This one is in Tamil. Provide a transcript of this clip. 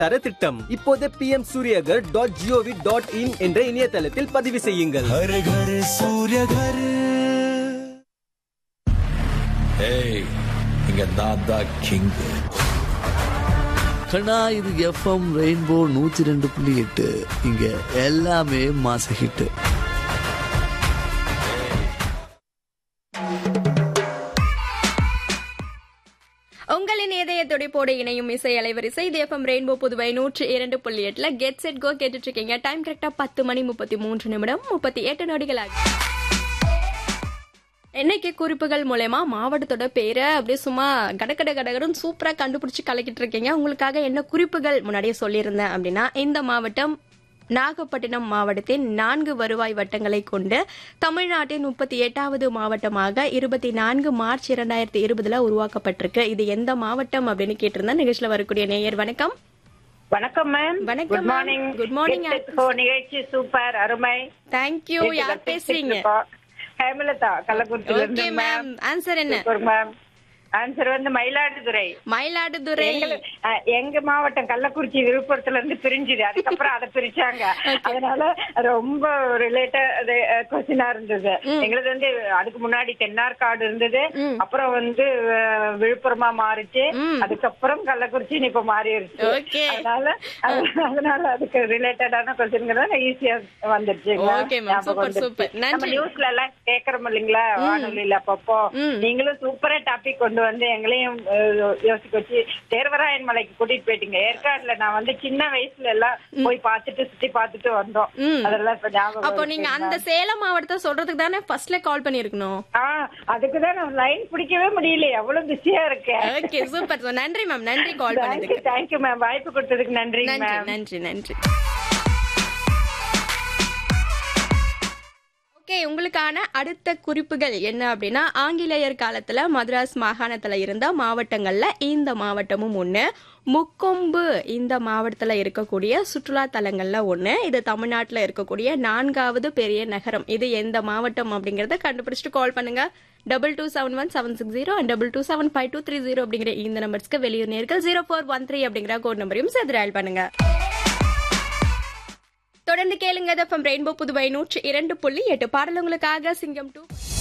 தர திட்டம் இப்போதே P M Suryaghar dot GOV dot IN என்ற இணையதளத்தில் பதிவு செய்யுங்கள் हर घर सूर्य घर ஏய் இங்க நான் தான் கிங் கண்ணா இது எஃப்எம் ரெயின்போ நூத்தி ரெண்டு புள்ளி எட்டு இங்க எல்லாமே மாச ஹிட் உங்களின் இதய துடிப்போடு இணையும் இசை அலைவரிசை இது எஃப்எம் ரெயின்போ புதுவை நூற்றி இரண்டு புள்ளி எட்டுல கெட் செட் கோ கேட்டுட்டு இருக்கீங்க டைம் கரெக்டா பத்து மணி முப்பத்தி மூன்று நிமிடம் முப்பத்தி எட்டு நொடிகள் ஆகுது இன்னைக்கு குறிப்புகள் மூலயமா மாவட்டத்தோட பேரை அப்படியே சும்மா கடகட கடகடன்னு சூப்பரா கண்டுபிடிச்சு கலக்கிட்டு இருக்கீங்க உங்களுக்காக என்ன குறிப்புகள் முன்னாடியே சொல்லியிருந்தேன் அப்படின்னா இந்த மாவட்டம் நாகப்பட்டினம் மாவட்டத்தின் நான்கு வருவாய் வட்டங்களை கொண்டு தமிழ்நாட்டின் முப்பத்தி எட்டாவது மாவட்டமாக இருபத்தி நான்கு மார்ச் இரண்டாயிரத்தி இருபதுல உருவாக்கப்பட்டிருக்கு இது எந்த மாவட்டம் அப்படின்னு கேட்டிருந்தா நிகழ்ச்சியில வரக்கூடிய நேயர் வணக்கம் வணக்கம் மேம் வணக்கம் good ma'am. Morning Good morning, நிகழ்ச்சி சூப்பர் அருமை தேங்க்யூ யார் பேசுறீங்க ஹேமலதா கள்ளக்குறிச்சியில ஓகே இருந்து மேம் ஆன்சர் என்ன சூப்பர் மேம் ஆன்சர் வந்து மயிலாடுதுறை மயிலாடுதுறை எங்க அஹ், எங்க மாவட்டம் கள்ளக்குறிச்சி விழுப்புரத்துல இருந்து பிரிஞ்சுது அதுக்கப்புறம் அதை பிரிச்சாங்க அதனால ரொம்ப ரிலேட்டட் கொஸ்டினா இருந்தது எங்களது வந்து அதுக்கு முன்னாடி தென்னார்காடு இருந்தது அப்புறம் வந்து அஹ், விழுப்புரமா மாறிச்சு அதுக்கப்புறம் கள்ளக்குறிச்சின்னு இப்ப மாறிடுச்சு Okay. அதனால அது- அதனால அதுக்கு ரிலேட்டடான கொஸ்டின்கள் ஈஸியா வந்துருச்சு Okay, ma'am. Super, super. நம்ம நன்றி. நியூஸ்ல எல்லாம் கேக்குறோம் இல்லைங்களா வானொலியில அப்பப்போ நீங்களும் சூப்பரா டாபிக் கொண்டு வந்து எங்களையும் அஹ், யோசிக்க வச்சு தேர்வராயன் மலைக்கு கூட்டிட்டு போயிட்டீங்க ஏற்காடுல நான் வந்து சின்ன வயசுல எல்லாம் போய் பார்த்துட்டு சுத்தி பார்த்துட்டு வந்தோம் அதெல்லாம் இப்ப ஞாபகம் அப்போ நீங்க இருக்குங்க. அந்த சேலம் மாவட்டத்தை சொல்றதுக்கு தானே ஃபர்ஸ்ட்ல கால் பண்ணிருக்கணும் ஆ அதுக்குதான் நான் லைன் பிடிக்கவே முடியல எவ்வளவு பிஸியா இருக்கேன் ஓகே சூப்பர் நன்றி மேம் நன்றி கால் தேங்க்யூ பண்ணதுக்கு தேங்க்யூ மேம் வாய்ப்பு கொடுத்ததுக்கு நன்றி நன்றி மேம் நன்றி நன்றி ஓகே உங்களுக்கான அடுத்த குறிப்புகள் என்ன அப்படின்னா ஆங்கிலேயர் காலத்துல மദ്രാஸ் மாகாணத்துல இருந்த மாவட்டங்கள்ல இந்த மாவட்டமும் ஒண்ணு முக்கொம்பு இந்த மாவட்டத்துல இருக்கக்கூடிய சுற்றுலா தலங்கள்ல ஒண்ணு இது தமிழ்நாட்டுல இருக்கக்கூடிய நான்காவது பெரிய நகரம் இது எந்த மாவட்டம் அப்படிங்கறத கண்டுபிடிச்சிட்டு கால் பண்ணுங்க double two seven one seven six zero and double two seven five two three zero அப்படிங்கிற இந்த நம்பர்ஸ்க்கு வெளியூர் நேர்கள் ஜீரோ ஃபோர் ஒன் த்ரீ அப்படிங்கிற கோட் நம்பரையும் சேர்த்து டயல் பண்ணுங்க தொடர்ந்து கேளுங்க ரெயின்போ புதுவை நூற்றி இரண்டு புள்ளி எட்டு பாடல் உங்களுக்காக சிங்கம் டூ